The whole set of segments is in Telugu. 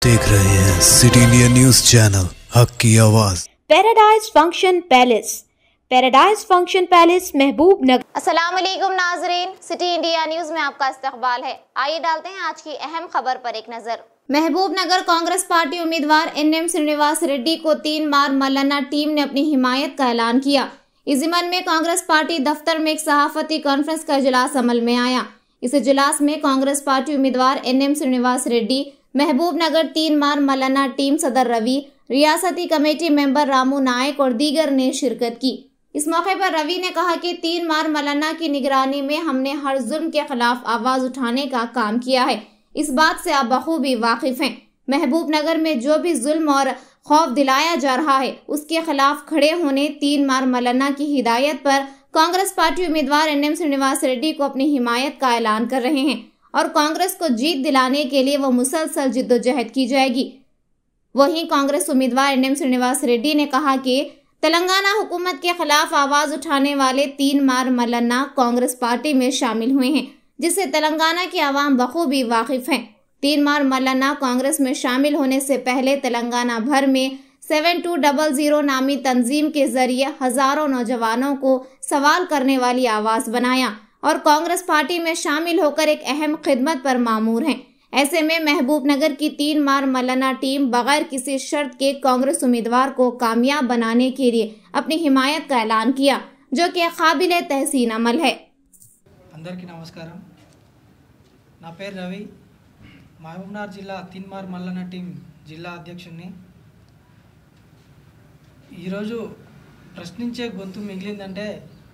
देख रहे हैं सिटी इंडिया न्यूज चैनल हक की आवाज paradise function palace paradise function palace Mahbub Nagar Aslam नाजरीन सिटी इंडिया न्यूज में आपका इस्तकबाल है आइए डालते हैं आज की अहम खबर पर एक नजर महबूब नगर कांग्रेस पार्टी उम्मीदवार एन एम श्रीनिवास रेड्डी को तीन मार मल्लाना टीम ने अपनी हिमायत का ऐलान किया इस जिमन में कांग्रेस पार्टी दफ्तर में एक सहाफती कॉन्फ्रेंस का इजलास अमल में आया इस इजलास में कांग्रेस पार्टी उम्मीदवार एन एम श्रीनिवास रेड्डी महबूब नगर तीन मार मल्लाना टीम सदर रवि रियासती कमेटी मेंबर रामू नायक और दीगर ने शिरकत की इस मौके पर रवि ने कहा कि तीन मार मलाना की निगरानी में हमने हर जुल्म के खिलाफ आवाज उठाने का काम किया है इस बात से आप बखूबी वाकिफ हैं महबूब नगर में जो भी जुल्म और खौफ दिलाया जा रहा है उसके खिलाफ खड़े होने तीन मार मलाना की हिदायत पर कांग्रेस पार्टी उम्मीदवार एन एम श्रीनिवास रेड्डी को अपनी हिमायत का ऐलान कर रहे हैं और कांग्रेस को जीत दिलाने के लिए वो मुसलसल जिद्दोजहद की जाएगी वहीं कांग्रेस उम्मीदवार एन एम श्रीनिवास रेड्डी ने कहा कि तेलंगाना हुकूमत के खिलाफ आवाज उठाने वाले तीन मार मल्लना कांग्रेस पार्टी में शामिल हुए हैं जिससे तेलंगाना की आवाम बखूबी वाकिफ हैं तीन मार मल्लना कांग्रेस में शामिल होने से पहले तेलंगाना भर में सेवन टू डबल जीरो नामी तंजीम के जरिए हजारों नौजवानों को सवाल करने वाली आवाज बनाया और कांग्रेस पार्टी में शामिल होकर एक अहम खिदमत पर मामूर हैं ऐसे में महबूब नगर की तीन मार मल्लाना टीम बगैर किसी शर्त के कांग्रेस उम्मीदवार को कामयाब बनाने के लिए अपनी हिमायत का ऐलान किया जो कि काबिल तहसीन अमल है అందరికీ నమస్కారం నా పేరు రవి మహబూబ్నగర్ జిల్లా తిన్మార్ మల్లన్న టీం జిల్లా అధ్యక్షుడిని ఈరోజు ప్రశ్నించే గొంతు మిగిలిందంటే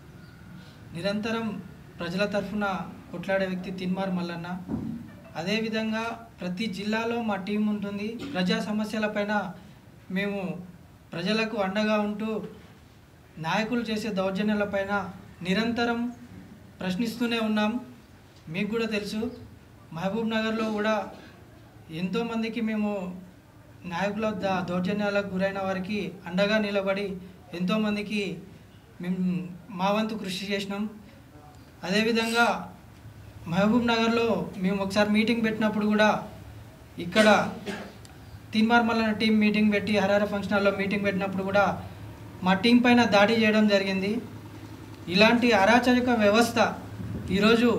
నిరంతరం ప్రజల తరఫున కొట్లాడే వ్యక్తి తిన్మార్ మల్లన్న అదేవిధంగా ప్రతి జిల్లాలో మా టీం ఉంటుంది ప్రజా సమస్యలపైన మేము ప్రజలకు అండగా ఉంటూ నాయకులు చేసే దౌర్జన్యాలపైన నిరంతరం ప్రశ్నిస్తూనే ఉన్నాం మీకు కూడా తెలుసు మహబూబ్ నగర్లో కూడా ఎంతోమందికి మేము నాయకుల ద- దౌర్జన్యాలకు గురైన వారికి అండగా నిలబడి ఎంతోమందికి మేము మా వంతు కృషి చేసినాం అదేవిధంగా మహబూబ్ నగర్లో మేము ఒకసారి మీటింగ్ పెట్టినప్పుడు కూడా ఇక్కడ తీన్మార్ మల్లన టీం మీటింగ్ పెట్టి హరార ఫంక్షన్ హాల్లో మీటింగ్ పెట్టినప్పుడు కూడా మా టీం పైన దాడి చేయడం జరిగింది ఇలాంటి అరాచక వ్యవస్థ ఈరోజు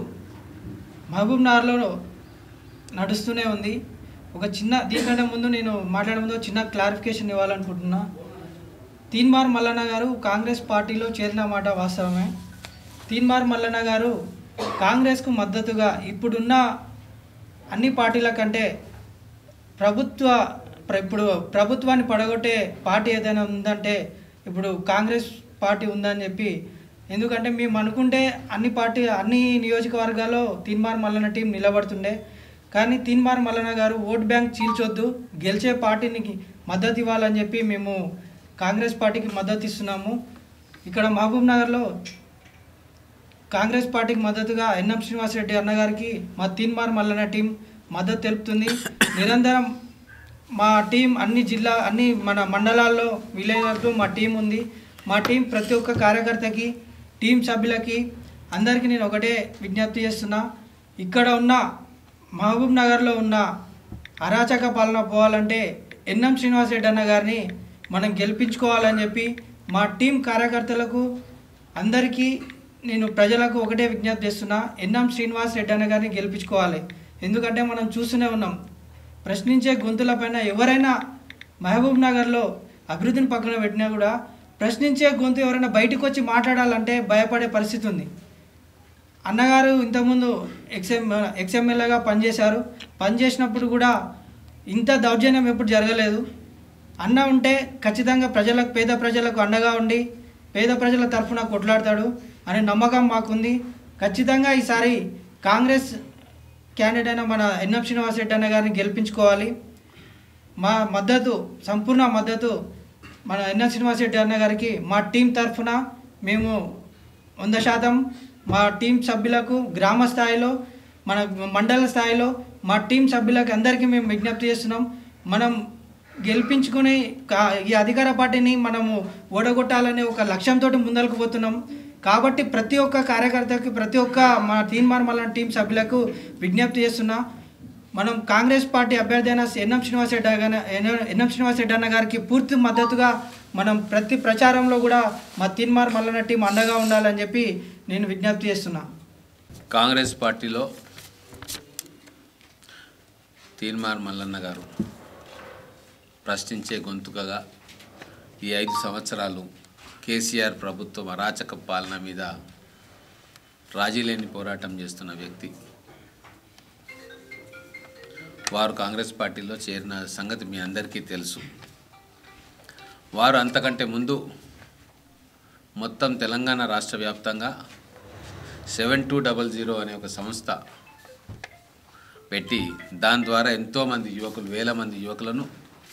మహబూబ్ నగర్లో నడుస్తూనే ఉంది ఒక చిన్న దీనికంటే ముందు నేను మాట్లాడే ముందు ఒక చిన్న క్లారిఫికేషన్ ఇవ్వాలనుకుంటున్నా తీన్మార్ మల్లన్న గారు కాంగ్రెస్ పార్టీలో చేరిన మాట వాస్తవమే తీన్మార్ మల్లన్న గారు కాంగ్రెస్కు మద్దతుగా ఇప్పుడున్న అన్ని పార్టీల కంటే ప్రభుత్వ ప్ర- ఇప్పుడు ప్రభుత్వాన్ని పడగొట్టే పార్టీ ఏదైనా ఉందంటే ఇప్పుడు కాంగ్రెస్ పార్టీ ఉందని చెప్పి ఎందుకంటే మేము అనుకుంటే అన్ని పార్టీ అన్ని నియోజకవర్గాల్లో తీన్మార్ మల్లన్న టీం నిలబడుతుండే కానీ తీన్మార్ మల్లన్న గారు ఓట్ బ్యాంక్ చీల్చొద్దు గెలిచే పార్టీకి మద్దతు ఇవ్వాలని చెప్పి మేము కాంగ్రెస్ పార్టీకి మద్దతు ఇస్తున్నాము ఇక్కడ మహబూబ్ నగర్లో కాంగ్రెస్ పార్టీకి మద్దతుగా ఎన్ఎం శ్రీనివాసరెడ్డి అన్నగారికి మా తీన్మార్ మల్లన్న టీం మద్దతు తెలుపుతుంది నిరంతరం మా టీం అన్ని జిల్లా అన్ని మన మండలాల్లో విలేజ్లో మా టీం ఉంది మా టీం ప్రతి ఒక్క కార్యకర్తకి టీం సభ్యులకి అందరికీ నేను ఒకటే విజ్ఞప్తి చేస్తున్నా ఇక్కడ ఉన్న మహబూబ్ నగర్లో ఉన్న అరాచక పాలన పోవాలంటే ఎన్ఎం శ్రీనివాసరెడ్డి అన్న గారిని మనం గెలిపించుకోవాలని చెప్పి మా టీం కార్యకర్తలకు అందరికీ నేను ప్రజలకు ఒకటే విజ్ఞప్తి చేస్తున్నా ఎన్ఎం శ్రీనివాస్ రెడ్డి అన్న గారిని గెలిపించుకోవాలి ఎందుకంటే మనం చూస్తూనే ఉన్నాం ప్రశ్నించే గొంతులపైన ఎవరైనా మహబూబ్ నగర్లో అభివృద్ధిని పక్కన పెట్టినా కూడా ప్రశ్నించే గొంతు ఎవరైనా బయటకు వచ్చి మాట్లాడాలంటే భయపడే పరిస్థితి ఉంది అన్నగారు ఇంతకుముందు ఎక్స్ఎం ఎక్స్ఎమ్మెల్యేగా పనిచేశారు పనిచేసినప్పుడు కూడా ఇంత దౌర్జన్యం ఎప్పుడు జరగలేదు అన్న ఉంటే ఖచ్చితంగా ప్రజలకు పేద ప్రజలకు అండగా ఉండి పేద ప్రజల తరఫున కొట్లాడతాడు అనే నమ్మకం మాకుంది ఖచ్చితంగా ఈసారి కాంగ్రెస్ క్యాండిడేట్ అయిన మన ఎన్ఎం శ్రీనివాస్ రెడ్డి అన్న గారిని గెలిపించుకోవాలి మా మద్దతు సంపూర్ణ మద్దతు మన ఎన్ఎం శ్రీనివాస్ రెడ్డి అన్న గారికి మా టీం తరఫున మేము వంద శాతం మా టీం సభ్యులకు గ్రామ స్థాయిలో మన మండల స్థాయిలో మా టీం సభ్యులకు అందరికీ మేము విజ్ఞప్తి చేస్తున్నాం మనం గెలిపించుకుని కా- ఈ అధికార పార్టీని మనము ఓడగొట్టాలనే ఒక లక్ష్యంతో ముందరకు పోతున్నాం కాబట్టి ప్రతి ఒక్క కార్యకర్తకి ప్రతి ఒక్క మా తీన్మార్ మల్లన్న టీం సభ్యులకు విజ్ఞప్తి చేస్తున్నా మనం కాంగ్రెస్ పార్టీ అభ్యర్థి అయిన ఎన్ఎం శ్రీనివాస్ రెడ్డి గారి- ఎన్ఎం శ్రీనివాస్ రెడ్డి అన్న గారికి పూర్తి మద్దతుగా మనం ప్రతి ప్రచారంలో కూడా మా తీన్మార్ మల్లన్న టీం అండగా ఉండాలని చెప్పి నేను విజ్ఞప్తి చేస్తున్నా కాంగ్రెస్ పార్టీలో తీన్మార్ మల్లన్న గారు ప్రశ్నించే గొంతుకగా ఈ ఐదు సంవత్సరాలు కేసీఆర్ ప్రభుత్వం అరాచక పాలన మీద రాజీలేని పోరాటం చేస్తున్న వ్యక్తి వారు కాంగ్రెస్ పార్టీలో చేరిన సంగతి మీ అందరికీ తెలుసు వారు అంతకంటే ముందు మొత్తం తెలంగాణ రాష్ట్ర వ్యాప్తంగా సెవెన్ టూ డబల్ జీరో అనే ఒక సంస్థ పెట్టి దాని ద్వారా ఎంతోమంది యువకులు వేల మంది యువకులను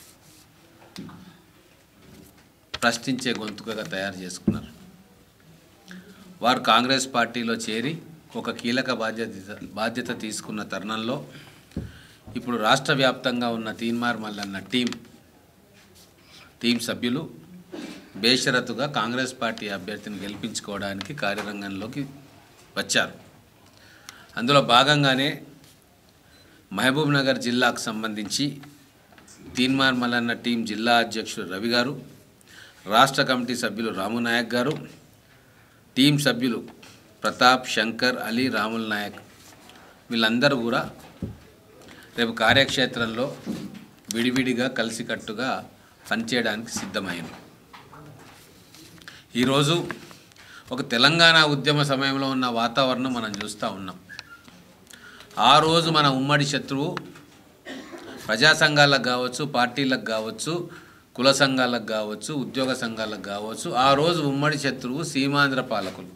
ప్రశ్నించే గొంతుకగా తయారు చేసుకున్నారు వారు కాంగ్రెస్ పార్టీలో చేరి ఒక కీలక బాధ్యత బాధ్యత తీసుకున్న తరుణంలో ఇప్పుడు రాష్ట్ర వ్యాప్తంగా ఉన్న తీన్మార్ మల్లన్న టీం టీం సభ్యులు బేషరతుగా కాంగ్రెస్ పార్టీ అభ్యర్థిని గెలిపించుకోవడానికి కార్యరంగంలోకి వచ్చారు అందులో భాగంగానే మహబూబ్ నగర్ జిల్లాకు సంబంధించి తీన్మార్ మల్లన్న టీం జిల్లా అధ్యక్షుడు రవి గారు రాష్ట్ర కమిటీ సభ్యులు రాము నాయక్ గారు టీం సభ్యులు ప్రతాప్ శంకర్ అలీ రాముల్ నాయక్ వీళ్ళందరూ కూడా రేపు కార్యక్షేత్రంలో విడివిడిగా కలిసికట్టుగా పనిచేయడానికి సిద్ధమైంది ఈరోజు ఒక తెలంగాణ ఉద్యమ సమయంలో ఉన్న వాతావరణం మనం చూస్తూ ఉన్నాం ఆ రోజు మన ఉమ్మడి శత్రువు ప్రజా సంఘాలకు కావచ్చు పార్టీలకు కావచ్చు కుల సంఘాలకు కావచ్చు ఉద్యోగ సంఘాలకు కావచ్చు ఆ రోజు ఉమ్మడి శత్రువు సీమాంధ్ర పాలకులు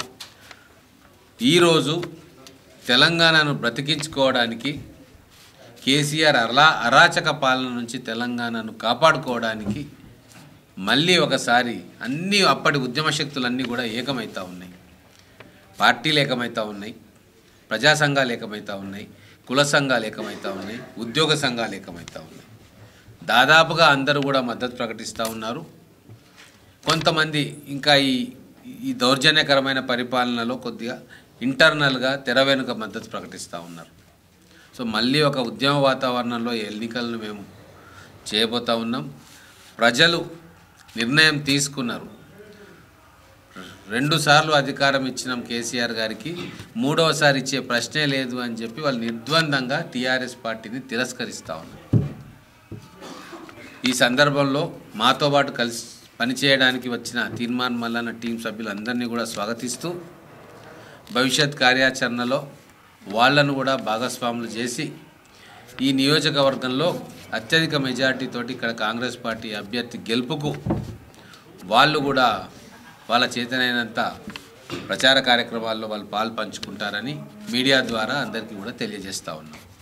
ఈరోజు తెలంగాణను బ్రతికించుకోవడానికి కేసీఆర్ అలా అరాచక పాలన నుంచి తెలంగాణను కాపాడుకోవడానికి మళ్ళీ ఒకసారి అన్ని అప్పటి ఉద్యమ శక్తులన్నీ కూడా ఏకమవుతూ ఉన్నాయి పార్టీలు ఏకమవుతూ ఉన్నాయి ప్రజా సంఘాలు ఏకమవుతూ ఉన్నాయి కుల సంఘాలు ఏకమవుతూ ఉన్నాయి ఉద్యోగ సంఘాలు ఏకమవుతూ ఉన్నాయి దాదాపుగా అందరూ కూడా మద్దతు ప్రకటిస్తూ ఉన్నారు కొంతమంది ఇంకా ఈ ఈ దౌర్జన్యకరమైన పరిపాలనలో కొద్దిగా ఇంటర్నల్గా తెర వెనుక మద్దతు ప్రకటిస్తూ ఉన్నారు సో మళ్ళీ ఒక ఉద్యమ వాతావరణంలో ఈ ఎన్నికలను మేము చేయబోతా ఉన్నాం ప్రజలు నిర్ణయం తీసుకున్నారు రెండు సార్లు అధికారం ఇచ్చినాం కేసీఆర్ గారికి మూడవసారి ఇచ్చే ప్రశ్నే లేదు అని చెప్పి వాళ్ళు నిర్ద్వందంగా టీఆర్ఎస్ పార్టీని తిరస్కరిస్తూ ఉన్నారు ఈ సందర్భంలో మాతో పాటు కలిసి పనిచేయడానికి వచ్చిన తీర్మాన్ మల్లన్న టీం సభ్యులందరినీ కూడా స్వాగతిస్తూ భవిష్యత్ కార్యాచరణలో వాళ్ళను కూడా భాగస్వాములు చేసి ఈ నియోజకవర్గంలో అత్యధిక మెజార్టీతోటి ఇక్కడ కాంగ్రెస్ పార్టీ అభ్యర్థి గెలుపుకు వాళ్ళు కూడా వాళ్ళ చేతనైనంత ప్రచార కార్యక్రమాల్లో వాళ్ళు పాలు పంచుకుంటారని మీడియా ద్వారా అందరికీ కూడా తెలియజేస్తా ఉన్నాం